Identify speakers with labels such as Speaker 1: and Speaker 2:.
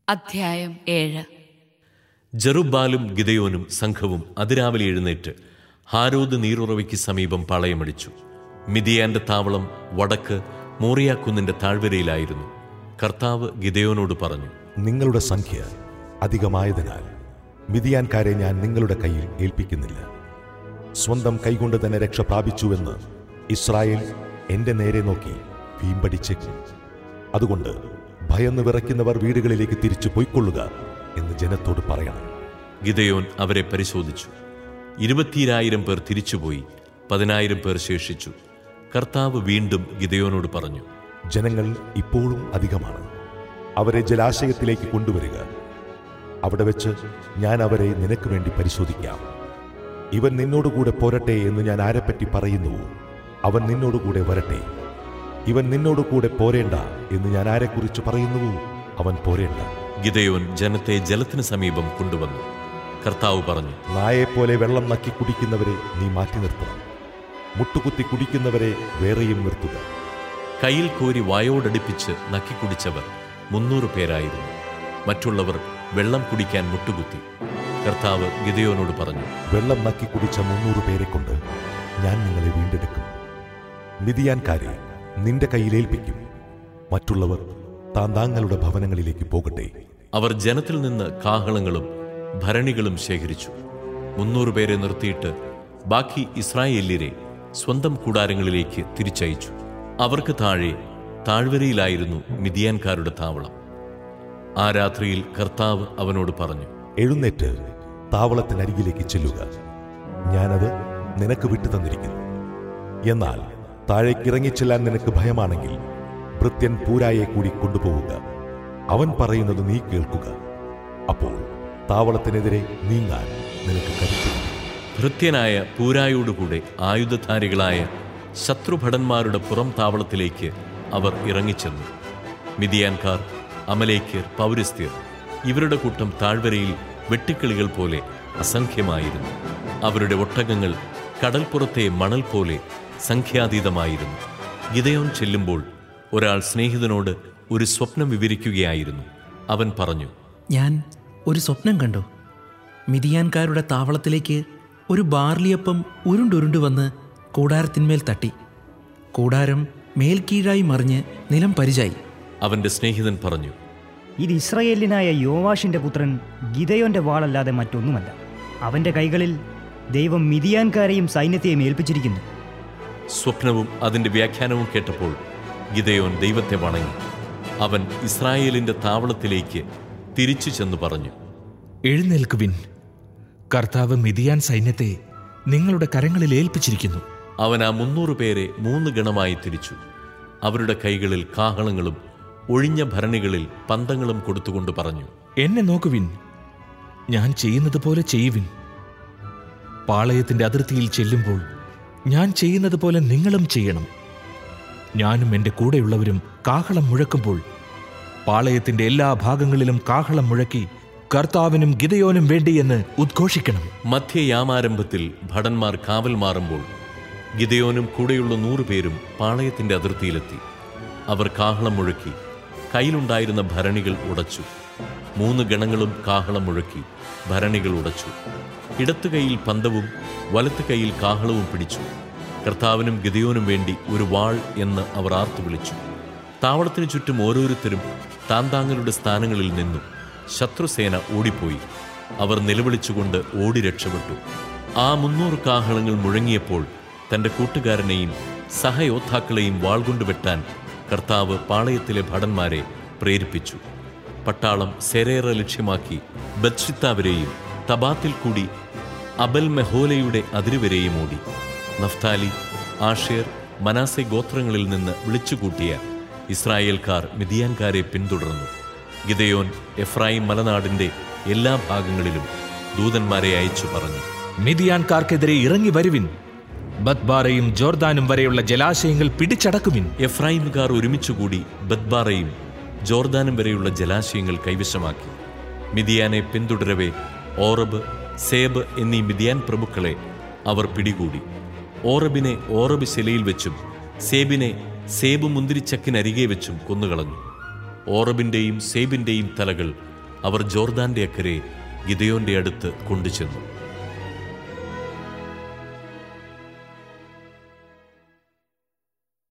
Speaker 1: അധ്യായം ഏഴ്
Speaker 2: ജറുബാലും ഗിദയോനും സംഘവും അതിരാവിലെ എഴുന്നേറ്റ് ഹാരോദ് നീരുറവയ്ക്ക് സമീപം പാളയമടിച്ചു മിതിയാന്റെ താവളം വടക്ക് മോറിയാക്കുന്നിന്റെ താഴ്വരയിലായിരുന്നു കർത്താവ് ഗിദയോനോട് പറഞ്ഞു
Speaker 3: നിങ്ങളുടെ സംഖ്യ അധികമായതിനാൽ മിതിയാൻകാരെ ഞാൻ നിങ്ങളുടെ കയ്യിൽ ഏൽപ്പിക്കുന്നില്ല സ്വന്തം കൈകൊണ്ട് തന്നെ രക്ഷ പ്രാപിച്ചുവെന്ന് ഇസ്രായേൽ എന്റെ നേരെ നോക്കി വീമ്പടിച്ചേക്കും അതുകൊണ്ട് ഭയന്ന് വിറയ്ക്കുന്നവർ വീടുകളിലേക്ക് തിരിച്ചു പൊയ്ക്കൊള്ളുക എന്ന് ജനത്തോട് പറയണം
Speaker 2: ഗിദയോൻ അവരെ പരിശോധിച്ചു ഇരുപത്തിരായിരം പേർ തിരിച്ചുപോയി പതിനായിരം പേർ ശേഷിച്ചു കർത്താവ് വീണ്ടും ഗിദയോനോട് പറഞ്ഞു
Speaker 3: ജനങ്ങൾ ഇപ്പോഴും അധികമാണ് അവരെ ജലാശയത്തിലേക്ക് കൊണ്ടുവരിക അവിടെ വെച്ച് ഞാൻ അവരെ നിനക്ക് വേണ്ടി പരിശോധിക്കാം ഇവൻ നിന്നോടുകൂടെ പോരട്ടെ എന്ന് ഞാൻ ആരെപ്പറ്റി പറയുന്നുവോ അവൻ നിന്നോടുകൂടെ വരട്ടെ ഇവൻ നിന്നോടുകൂടെ പോരേണ്ട എന്ന് ഞാൻ ആരെക്കുറിച്ച് പറയുന്നുവോ അവൻ പോരേണ്ട
Speaker 2: ഗിദയോൻ ജനത്തെ ജലത്തിന് സമീപം കൊണ്ടുവന്നു കർത്താവ് പറഞ്ഞു
Speaker 3: നായെപ്പോലെ വെള്ളം നക്കി കുടിക്കുന്നവരെ നീ മാറ്റി നിർത്തണം മുട്ടുകുത്തി കുടിക്കുന്നവരെ വേറെയും നിർത്തുക
Speaker 2: കയ്യിൽ കോരി വായോടടുപ്പിച്ച് നക്കിക്കുടിച്ചവർ മുന്നൂറ് പേരായിരുന്നു മറ്റുള്ളവർ വെള്ളം കുടിക്കാൻ മുട്ടുകുത്തി കർത്താവ് ഗിദയോനോട് പറഞ്ഞു
Speaker 3: വെള്ളം നക്കി കുടിച്ച മുന്നൂറ് പേരെ കൊണ്ട് ഞാൻ നിങ്ങളെ വീണ്ടെടുക്കും മിതിയാൻകാരെ നിന്റെ കയ്യിലേൽപ്പിക്കും മറ്റുള്ളവർ താന്താങ്ങളുടെ ഭവനങ്ങളിലേക്ക് പോകട്ടെ
Speaker 2: അവർ ജനത്തിൽ നിന്ന് കാഹളങ്ങളും ഭരണികളും ശേഖരിച്ചു മുന്നൂറ് പേരെ നിർത്തിയിട്ട് ബാക്കി ഇസ്രായേല്യരെ സ്വന്തം കൂടാരങ്ങളിലേക്ക് തിരിച്ചയച്ചു അവർക്ക് താഴെ താഴ്വരയിലായിരുന്നു മിതിയാൻകാരുടെ താവളം ആ രാത്രിയിൽ കർത്താവ് അവനോട് പറഞ്ഞു
Speaker 3: എഴുന്നേറ്റ് താവളത്തിനരികിലേക്ക് ചെല്ലുക ഞാനത് നിനക്ക് വിട്ടു തന്നിരിക്കുന്നു എന്നാൽ താഴേക്കിറങ്ങിച്ചെല്ലാൻ നിനക്ക് ഭയമാണെങ്കിൽ ഭൃത്യൻ പൂരായെ കൂടി കൊണ്ടുപോവുക അവൻ പറയുന്നത് നീ കേൾക്കുക അപ്പോൾ താവളത്തിനെതിരെ നീങ്ങാൻ നിനക്ക് കരുത്തുണ്ട്
Speaker 2: ഭൃത്യനായ പൂരായോടുകൂടെ ആയുധധാരികളായ ശത്രുഭടന്മാരുടെ പുറം താവളത്തിലേക്ക് അവർ ഇറങ്ങിച്ചെന്നു മിതിയാൻകാർ അമലേക്കർ പൗരസ്ത്യർ ഇവരുടെ കൂട്ടം താഴ്വരയിൽ വെട്ടുക്കിളികൾ പോലെ അസംഖ്യമായിരുന്നു അവരുടെ ഒട്ടകങ്ങൾ കടൽപ്പുറത്തെ മണൽ പോലെ സംഖ്യാതീതമായിരുന്നു ഗിതയോൻ ചെല്ലുമ്പോൾ ഒരാൾ സ്നേഹിതനോട് ഒരു സ്വപ്നം വിവരിക്കുകയായിരുന്നു അവൻ പറഞ്ഞു
Speaker 4: ഞാൻ ഒരു സ്വപ്നം കണ്ടു മിതിയാൻകാരുടെ താവളത്തിലേക്ക് ഒരു ബാർലിയപ്പം ഉരുണ്ടുരുണ്ടു വന്ന് കൂടാരത്തിന്മേൽ തട്ടി കൂടാരം മേൽക്കീഴായി മറിഞ്ഞ് നിലം പരിചായി
Speaker 2: അവന്റെ സ്നേഹിതൻ പറഞ്ഞു
Speaker 5: ഇത് ഇസ്രയേലിനായ യോവാഷിന്റെ പുത്രൻ ഗിതയോന്റെ വാളല്ലാതെ മറ്റൊന്നുമല്ല അവന്റെ കൈകളിൽ ദൈവം മിതിയാൻകാരെയും സൈന്യത്തെയും ഏൽപ്പിച്ചിരിക്കുന്നു
Speaker 2: സ്വപ്നവും അതിന്റെ വ്യാഖ്യാനവും കേട്ടപ്പോൾ ഗിദയോൻ ദൈവത്തെ വണങ്ങി അവൻ ഇസ്രായേലിന്റെ താവളത്തിലേക്ക് തിരിച്ചു ചെന്ന് പറഞ്ഞു
Speaker 6: എഴുന്നേൽക്കുവിൻ കർത്താവ് മിതിയാൻ സൈന്യത്തെ നിങ്ങളുടെ കരങ്ങളിൽ ഏൽപ്പിച്ചിരിക്കുന്നു
Speaker 2: അവൻ ആ മുന്നൂറ് പേരെ മൂന്ന് ഗണമായി തിരിച്ചു അവരുടെ കൈകളിൽ കാഹളങ്ങളും ഒഴിഞ്ഞ ഭരണികളിൽ പന്തങ്ങളും കൊടുത്തുകൊണ്ട് പറഞ്ഞു
Speaker 6: എന്നെ നോക്കുവിൻ ഞാൻ ചെയ്യുന്നത് പോലെ ചെയ്യുവിൻ പാളയത്തിന്റെ അതിർത്തിയിൽ ചെല്ലുമ്പോൾ ഞാൻ ചെയ്യുന്നത് പോലെ നിങ്ങളും ചെയ്യണം ഞാനും എൻ്റെ കൂടെയുള്ളവരും കാഹളം മുഴക്കുമ്പോൾ പാളയത്തിന്റെ എല്ലാ ഭാഗങ്ങളിലും കാഹളം മുഴക്കി കർത്താവിനും ഗിതയോനും വേണ്ടിയെന്ന് ഉദ്ഘോഷിക്കണം
Speaker 2: മധ്യയാമാരംഭത്തിൽ ഭടന്മാർ കാവൽ മാറുമ്പോൾ ഗിദയോനും കൂടെയുള്ള നൂറുപേരും പാളയത്തിന്റെ അതിർത്തിയിലെത്തി അവർ കാഹളം മുഴക്കി കയ്യിലുണ്ടായിരുന്ന ഭരണികൾ ഉടച്ചു മൂന്ന് ഗണങ്ങളും കാഹളം മുഴക്കി ഭരണികൾ ഉടച്ചു ഇടത്തു കൈയിൽ പന്തവും വലത്തു കൈയിൽ കാഹളവും പിടിച്ചു കർത്താവിനും ഗിദയോനും വേണ്ടി ഒരു വാൾ എന്ന് അവർ ആർത്തു വിളിച്ചു താവളത്തിനു ചുറ്റും ഓരോരുത്തരും താന്താങ്ങളുടെ സ്ഥാനങ്ങളിൽ നിന്നു ശത്രുസേന ഓടിപ്പോയി അവർ നിലവിളിച്ചുകൊണ്ട് ഓടി രക്ഷപ്പെട്ടു ആ മുന്നൂറ് കാഹളങ്ങൾ മുഴങ്ങിയപ്പോൾ തന്റെ കൂട്ടുകാരനെയും സഹയോദ്ധാക്കളെയും വാൾ കൊണ്ട് വെട്ടാൻ കർത്താവ് പാളയത്തിലെ ഭടന്മാരെ പ്രേരിപ്പിച്ചു പട്ടാളം സെരേറ ലക്ഷ്യമാക്കി ബത്ഷിത്താവരെയും തബാത്തിൽ കൂടി അബൽ മെഹോലയുടെ അതിരുവരെയും ഓടി നഫ്താലി ആഷേർ മനാസെ ഗോത്രങ്ങളിൽ നിന്ന് വിളിച്ചുകൂട്ടിയ ഇസ്രായേൽക്കാർ മിതിയാൻകാരെ പിന്തുടർന്നു ഗിദയോൻ എഫ്രായിം മലനാടിന്റെ എല്ലാ ഭാഗങ്ങളിലും ദൂതന്മാരെ അയച്ചു പറഞ്ഞു
Speaker 6: മിതിയാൻകാർക്കെതിരെ ഇറങ്ങി വരുവിൻ ബത്ബാറയും ജോർദാനും വരെയുള്ള ജലാശയങ്ങൾ പിടിച്ചടക്കുവിൻ
Speaker 2: എഫ്രായിംകാർ ഒരുമിച്ചുകൂടി ബദ്ബാറയും ജോർദാനും വരെയുള്ള ജലാശയങ്ങൾ കൈവശമാക്കി മിതിയാനെ പിന്തുടരവെ ഓറബ് സേബ് എന്നീ മിതിയാൻ പ്രഭുക്കളെ അവർ പിടികൂടി ഓറബിനെ ഓറബ് ശിലയിൽ വെച്ചും സേബിനെ സേബ് മുന്തിരിച്ചക്കിനരികെ വെച്ചും കൊന്നുകളഞ്ഞു ഓറബിന്റെയും സേബിന്റെയും തലകൾ അവർ ജോർദാന്റെ അക്കരെ ഗിദയോന്റെ അടുത്ത് കൊണ്ടുചെന്നു